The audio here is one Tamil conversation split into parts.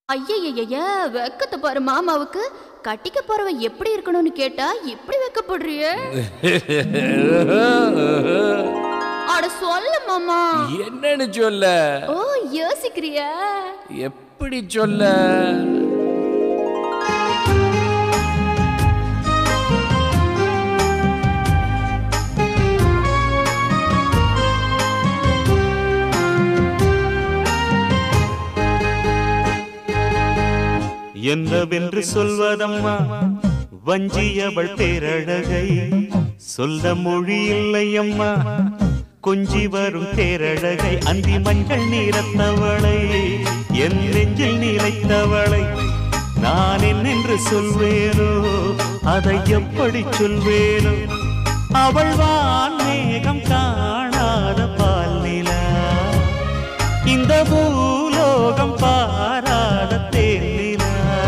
ஐயய்யய்ய வெக்கத்தை பாரு மாமாவுக்கு கட்டிக்க போறவன் எப்படி இருக்கணும்னு கேட்டா இப்படி வெக்கப்படுறிய அட சொல்ல மாமா என்னன்னு சொல்ல ஓ யோசிக்கிறியா எப்படி சொல்ல என்னவென்று சொல்வதம்மா வஞ்சியவள் பேரழகை சொல்ல மொழி இல்லையம்மா கொஞ்சி வரும் பேரழகை அந்தி மஞ்சள் நீரத்தவளை என் நெஞ்சில் நிலைத்தவளை நான் என்னென்று சொல்வேனோ அதை எப்படி சொல்வேனோ அவள் வான் மேகம் காணாத பால் நிலா இந்த பூலோகம் பாராத தேனிலா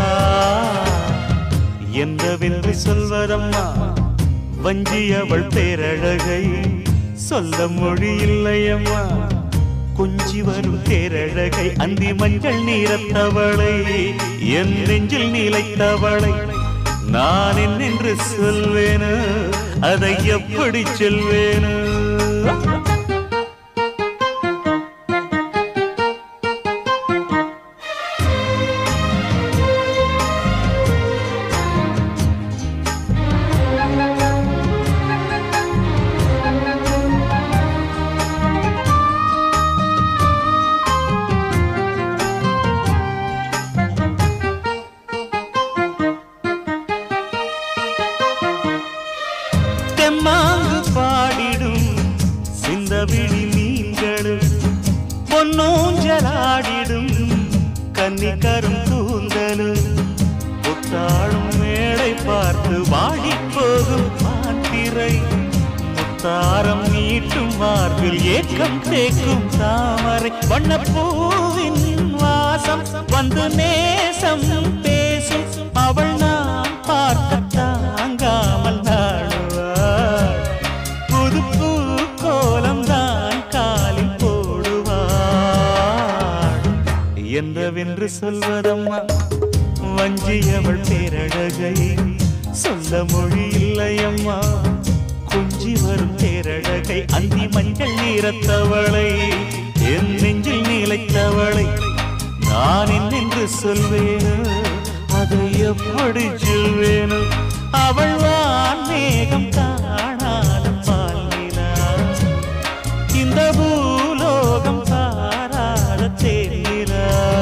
என்னவென்று சொல்வதம்மா வஞ்சி அவள் பேரழகை சொல்ல மொழி இல்லையம்மா கொஞ்சி வரும் தேரழகை அந்தி மஞ்சள் நீரத்தவளை என் நெஞ்சில் நிலைத்தவளை நான் என்னென்று சொல்வேனோ அதை எப்படி சொல்வேனோ தெம்மாங்கு பாடிடும் சிந்தவிழி மீன்களும் பொன்னூஞ்சலாடிடும் கன்னிக்கரும் கூந்தலும் புத்தாளும் மேடை பார்த்து வாடி போகும் மாத்திரை முத்தாரம் நீட்டும் மார்பில் ஏக்கம் தேக்கும் தாமரை வண்ணப்பூவின் வாசம் வந்து நேசம் பேசும் அவள் நாம் பார்க்க தாங்காமல் நாடுவாள் புது பூ கோலம் தான் காலில் போடுவாள் என்னவென்று சொல்வதம்மா வஞ்சி அவள் பேரழகை சொல்ல மொழி இல்லையம்மா கொஞ்சி வரும் பேரழகை அந்தி மஞ்சள் நீரத்தவளை என் நெஞ்சில் நிலைத்தவளை நான் என்னென்று சொல்வேனோ அதை எப்படி சொல்வேனோ அவள் வான் மேகம் காணாத பால் நிலா இந்த பூலோகம் பாராத தேனிலா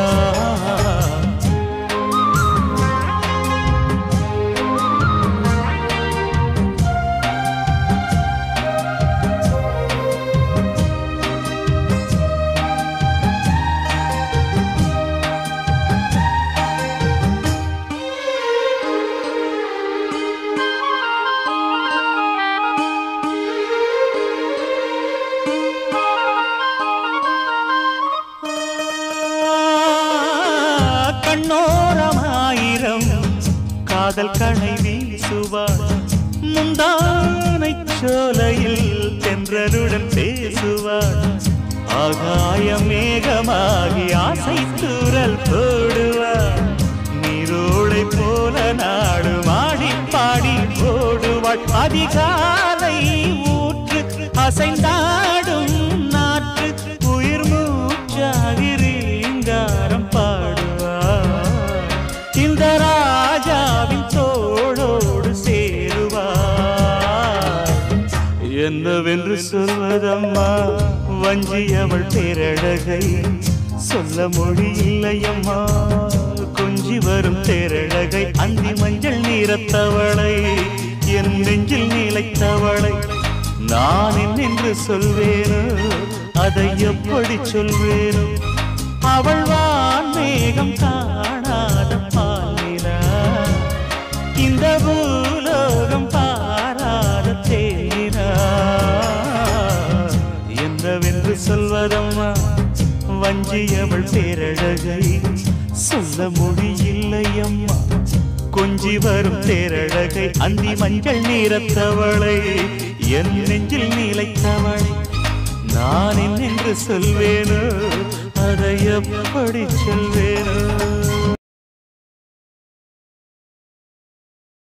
கண்ணோரமாயிரம் காதல் கணை வீசுவார் முந்தானை சோலையில் தென்றலுடன் பேசுவார் ஆகாய மேகமாகி ஆசை தூரல் போடுவார் நீரோடை போல நாடு மாடி பாடி ஓடுவாள் அதிகாலை ஊற்று அசைந்தாடும் நாற்று உயிர் மூச்சாகி ரீங்காரம் பாடுவார் இந்த ராஜாவின் தோளோடு சேருவார் என்னவென்று சொல்வதம்மா வஞ்சி அவள் பேரழகை சொல்ல மொழி இல்லையம்மா கொஞ்சி வரும் தேரழகை அந்தி மஞ்சள் நீரத்தவளை என் நெஞ்சில் நிலைத்தவளை நான் என்னென்று சொல்வேனோ அதை எப்படி சொல்வேனோ அவள் வான் மேகம் காணாத பாலினா இந்த பூலோகம் பாராத தேனா என்னவென்று சொல்வதம்மா வஞ்சி அவள் பேரழகை சொல்ல முடியில்லையம்மா கொஞ்சி வரும் தேரழகை அந்தி மஞ்சள் நீரத்தவளை என் நெஞ்சில் நிலைத்தவளை நான் என்னென்று சொல்வேனோ அதை எப்படி சொல்வேன்